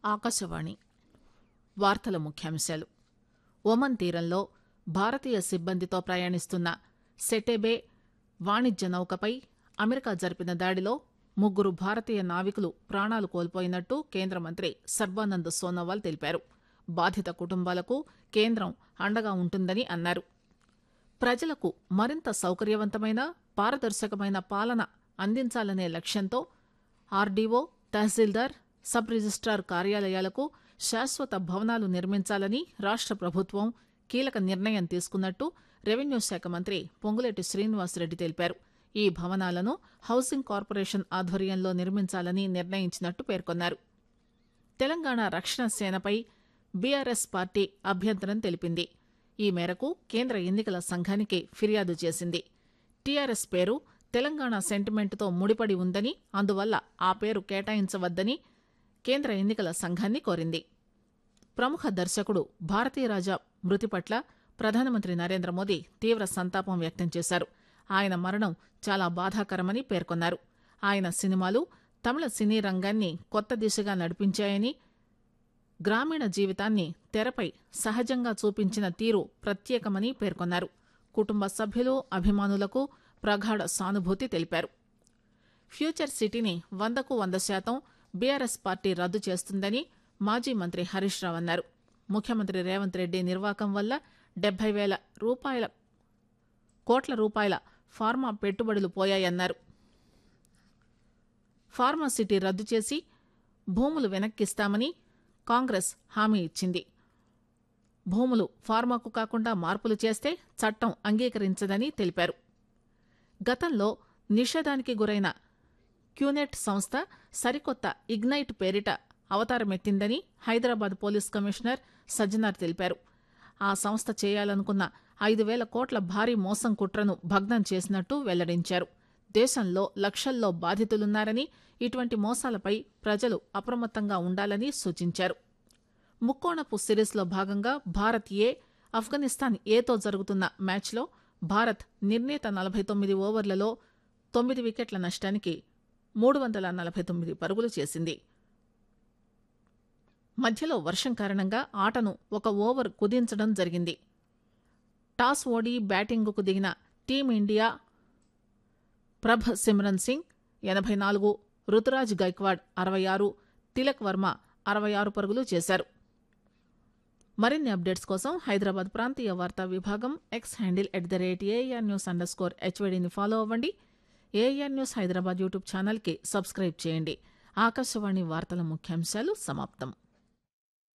ఆకాశవాణి వార్తల ముఖ్యాంశాలు ఒమన్ తీరంలో భారతీయ సిబ్బందితో ప్రయాణిస్తున్న సెటెబే వాణిజ్య నౌకపై అమెరికా జరిపిన దాడిలో ముగ్గురు భారతీయ నావికులు ప్రాణాలు కోల్పోయినట్టు కేంద్ర మంత్రి సర్బానంద్ సోనోవాల్ తెలిపారు బాధిత కుటుంబాలకు కేంద్రం అండగా ఉంటుందని అన్నారు ప్రజలకు మరింత సౌకర్యవంతమైన పారదర్శకమైన పాలన అందించాలనే లక్ష్యంతో ఆర్డీఓ తహసీల్దార్ సబ్ రిజిస్టార్ కార్యాలయాలకు శాశ్వత భవనాలు నిర్మించాలని రాష్ట ప్రభుత్వం కీలక నిర్ణయం తీసుకున్నట్టు రెవెన్యూ శాఖ మంత్రి పొంగులేటి శ్రీనివాసరెడ్డి తెలిపారు ఈ భవనాలను హౌసింగ్ కార్పొరేషన్ ఆధ్వర్యంలో నిర్మించాలని నిర్ణయించినట్టు పేర్కొన్నారు తెలంగాణ రక్షణ సేనపై బీఆర్ఎస్ పార్టీ అభ్యంతరం తెలిపింది ఈ మేరకు కేంద్ర ఎన్నికల సంఘానికి ఫిర్యాదు చేసింది టీఆర్ఎస్ పేరు తెలంగాణ సెంటిమెంటుతో ముడిపడి ఉందని అందువల్ల ఆ పేరు కేటాయించవద్దని కేంద్ర ఎన్నికల సంఘాన్ని కోరింది ప్రముఖ దర్శకుడు భారతీరాజా మృతి పట్ల ప్రధానమంత్రి నరేంద్ర మోదీ తీవ్ర సంతాపం వ్యక్తం చేశారు ఆయన మరణం చాలా బాధాకరమని పేర్కొన్నారు ఆయన సినిమాలు తమిళ సినీ రంగాన్ని కొత్త దిశగా నడిపించాయని గ్రామీణ జీవితాన్ని తెరపై సహజంగా చూపించిన తీరు ప్రత్యేకమని పేర్కొన్నారు కుటుంబ సభ్యులు అభిమానులకు ప్రగాఢ సానుభూతి తెలిపారు ఫ్యూచర్ సిటీని వందకు వంద శాతం బీఆర్ఎస్ పార్టీ రద్దు చేస్తుందని మాజీ మంత్రి హరీష్ రావు అన్నారు ముఖ్యమంత్రి రేవంత్ రెడ్డి నిర్వాకం వల్ల డెబ్బై వేల రూపాయల కోట్ల రూపాయల ఫార్మా పెట్టుబడులు పోయాయన్నారు ఫార్మా సిటీ రద్దు చేసి భూములు వెనక్కిస్తామని కాంగ్రెస్ హామీ ఇచ్చింది భూములు ఫార్మాకు కాకుండా మార్పులు చేస్తే చట్టం అంగీకరించదని తెలిపారు గతంలో నిషేధానికి గురైన క్యూనెట్ సంస్థ సరికొత్త ఇగ్నైట్ పేరిట అవతారమెత్తిందని హైదరాబాద్ పోలీస్ కమిషనర్ సజ్జనార్ తెలిపారు ఆ సంస్థ చేయాలనుకున్న ఐదు వేల కోట్ల భారీ మోసం కుట్రను భగ్నం చేసినట్టు వెల్లడించారు దేశంలో లక్షల్లో బాధితులున్నారని ఇటువంటి మోసాలపై ప్రజలు అప్రమత్తంగా ఉండాలని సూచించారు ముక్కోణపు సిరీస్లో భాగంగా భారత్ ఏ ఆఫ్ఘనిస్తాన్ ఏతో జరుగుతున్న మ్యాచ్లో భారత్ నిర్ణీత నలభై తొమ్మిది ఓవర్లలో తొమ్మిది వికెట్ల నష్టానికి మూడు వందల నలభై తొమ్మిది పరుగులు చేసింది మధ్యలో వర్షం కారణంగా ఆటను ఒక ఓవర్ కుదించడం జరిగింది టాస్ ఓడి బ్యాటింగుకు దిగిన టీమిండియా ప్రభ్ సిమ్రన్ సింగ్ ఎనభై నాలుగు రుతురాజ్ గైక్వాడ్ అరవై ఆరు తిలక్ వర్మ అరవై ఆరు పరుగులు చేశారు మరిన్ని అప్డేట్స్ కోసం హైదరాబాద్ ప్రాంతీయ వార్తా విభాగం X handle at the rate AR news underscore స్కోర్ హెచ్వడిని ఫాలో అవ్వండి ఏఆర్ న్యూస్ హైదరాబాద్ యూట్యూబ్ ఛానల్కి సబ్స్క్రైబ్ చేయండి ఆకాశవాణి వార్తల ముఖ్యాంశాలు సమాప్తం